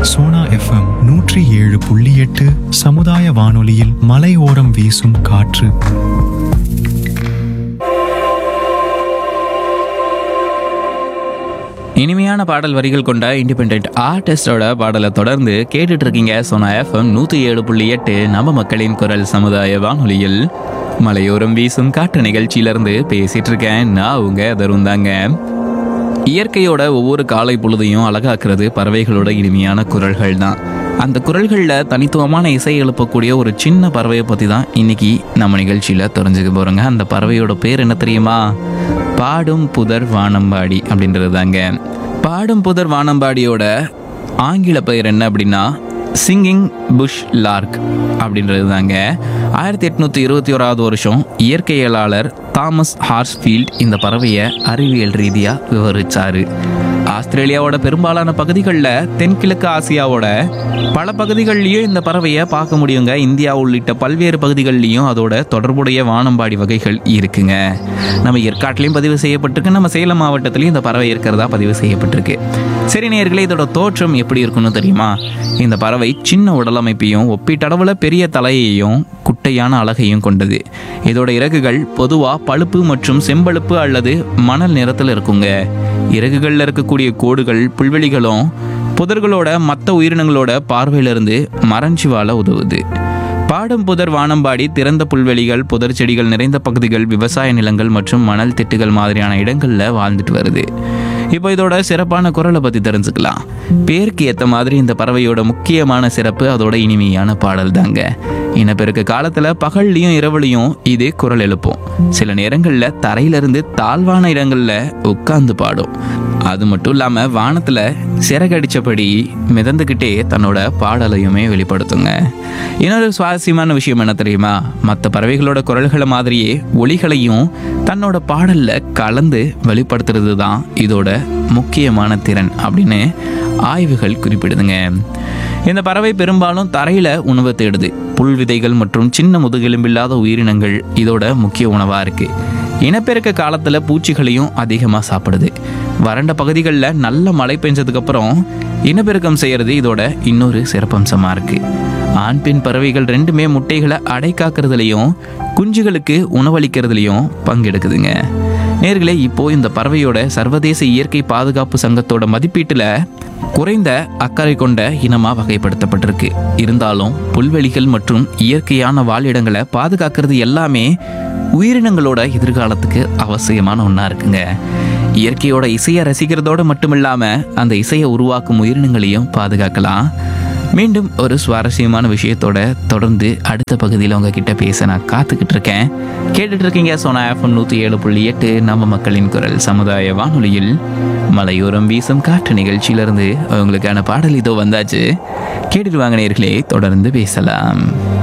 Sona FM நூற்றி ஏழு புள்ளி எட்டு சமுதாய வானொலியில் மலையோரம் வீசும் காற்று இனிமையான பாடல் வரிகள் கொண்ட இண்டிபெண்ட் ஆர்டிஸ்டோட பாடலை தொடர்ந்து கேட்டுட்டு இருக்கீங்க சோனா எஃப்எம் நூற்றி ஏழு புள்ளி எட்டு நம்ம மக்களின் குரல் சமுதாய வானொலியில் மலையோரம் வீசும் காட்டு நிகழ்ச்சியிலிருந்து பேசிட்டு இருக்கேன் நான் உங்க தருண் தாங்க இயற்கையோட ஒவ்வொரு காலை பொழுதையும் அழகாக்குறது பறவைகளோட இனிமையான குரல்கள் தான் அந்த குரல்களில் தனித்துவமான இசை எழுப்பக்கூடிய ஒரு சின்ன பறவையை பற்றி தான் இன்னைக்கு நம்ம நிகழ்ச்சியில் தெரிஞ்சுக்க போகிறோங்க அந்த பறவையோட பேர் என்ன தெரியுமா பாடும் புதர் வானம்பாடி அப்படின்றது தாங்க பாடும் புதர் வானம்பாடியோட ஆங்கில பெயர் என்ன அப்படின்னா சிங்கிங் புஷ் லார்க் அப்படின்றது தாங்க ஆயிரத்தி எட்நூற்றி இருபத்தி ஓராவது வருஷம் இயற்கையியலாளர் தாமஸ் ஹார்ஸ்ஃபீல்ட் இந்த பறவையை அறிவியல் ரீதியாக விவரிச்சாரு ஆஸ்திரேலியாவோட பெரும்பாலான பகுதிகளில் தென்கிழக்கு ஆசியாவோட பல பகுதிகள்லையும் இந்த பறவையை பார்க்க முடியுங்க இந்தியா உள்ளிட்ட பல்வேறு பகுதிகள்லையும் அதோட தொடர்புடைய வானம்பாடி வகைகள் இருக்குங்க நம்ம ஏற்காட்டிலையும் பதிவு செய்யப்பட்டிருக்கு நம்ம சேலம் மாவட்டத்திலையும் இந்த பறவை இருக்கிறதா பதிவு செய்யப்பட்டிருக்கு சரி நேர்களே இதோட தோற்றம் எப்படி இருக்குன்னு தெரியுமா இந்த பறவை சின்ன உடலமைப்பையும் ஒப்பீட்டளவில் பெரிய தலையையும் குட்டையான அழகையும் கொண்டது இதோட இறகுகள் பொதுவாக பழுப்பு மற்றும் செம்பழுப்பு அல்லது மணல் நிறத்தில் இருக்குங்க இறகுகளில் இருக்கக்கூடிய கோடுகள் புல்வெளிகளும் புதர்களோட மற்ற உயிரினங்களோட பார்வையிலிருந்து மறைஞ்சி வாழ உதவுது பாடும் புதர் வானம்பாடி திறந்த புல்வெளிகள் புதர் செடிகள் நிறைந்த பகுதிகள் விவசாய நிலங்கள் மற்றும் மணல் திட்டுகள் மாதிரியான இடங்களில் வாழ்ந்துட்டு வருது இப்போ இதோட சிறப்பான குரலை பற்றி தெரிஞ்சுக்கலாம் பேருக்கு ஏற்ற மாதிரி இந்த பறவையோட முக்கியமான சிறப்பு அதோட இனிமையான பாடல் தாங்க இனப்பெருக்க காலத்தில் பகல்லையும் இரவுலையும் இது குரல் எழுப்பும் சில நேரங்களில் தரையிலிருந்து தாழ்வான இடங்களில் உட்கார்ந்து பாடும் அது மட்டும் இல்லாமல் வானத்தில் சிறகடிச்சபடி மிதந்துக்கிட்டே தன்னோட பாடலையுமே வெளிப்படுத்துங்க இன்னொரு சுவாரஸ்யமான விஷயம் என்ன தெரியுமா மற்ற பறவைகளோட குரல்களை மாதிரியே ஒளிகளையும் தன்னோட பாடலில் கலந்து வெளிப்படுத்துறது தான் இதோட முக்கியமான திறன் அப்படின்னு ஆய்வுகள் குறிப்பிடுதுங்க இந்த பறவை பெரும்பாலும் தரையில உணவு தேடுது புல் விதைகள் மற்றும் சின்ன முதுகெலும்பில்லாத உயிரினங்கள் இதோட முக்கிய உணவா இருக்கு இனப்பெருக்க காலத்துல பூச்சிகளையும் அதிகமா சாப்பிடுது வறண்ட பகுதிகளில் நல்ல மழை பெஞ்சதுக்கு அப்புறம் இனப்பெருக்கம் செய்யறது இதோட இன்னொரு சிறப்பம்சமா இருக்கு ஆண் பெண் பறவைகள் ரெண்டுமே முட்டைகளை அடை காக்கிறதுலையும் குஞ்சுகளுக்கு உணவளிக்கிறதுலையும் பங்கெடுக்குதுங்க நேர்களே இப்போ இந்த பறவையோட சர்வதேச இயற்கை பாதுகாப்பு சங்கத்தோட மதிப்பீட்டுல குறைந்த அக்கறை கொண்ட இனமா வகைப்படுத்தப்பட்டிருக்கு இருந்தாலும் புல்வெளிகள் மற்றும் இயற்கையான வாழிடங்களை பாதுகாக்கிறது எல்லாமே உயிரினங்களோட எதிர்காலத்துக்கு அவசியமான ஒன்றா இருக்குங்க இயற்கையோட இசையை ரசிக்கிறதோடு மட்டும் இல்லாமல் அந்த இசையை உருவாக்கும் உயிரினங்களையும் பாதுகாக்கலாம் மீண்டும் ஒரு சுவாரஸ்யமான விஷயத்தோட தொடர்ந்து அடுத்த பகுதியில் உங்ககிட்ட பேச நான் காத்துக்கிட்டு இருக்கேன் கேட்டுட்டு இருக்கீங்க சோனா எஃப்எம் நூற்றி ஏழு புள்ளி எட்டு நம்ம மக்களின் குரல் சமுதாய வானொலியில் மலையோரம் வீசும் காற்று நிகழ்ச்சியிலிருந்து அவங்களுக்கான பாடல் இதோ வந்தாச்சு கேட்டுட்டு வாங்க நேர்களே தொடர்ந்து பேசலாம்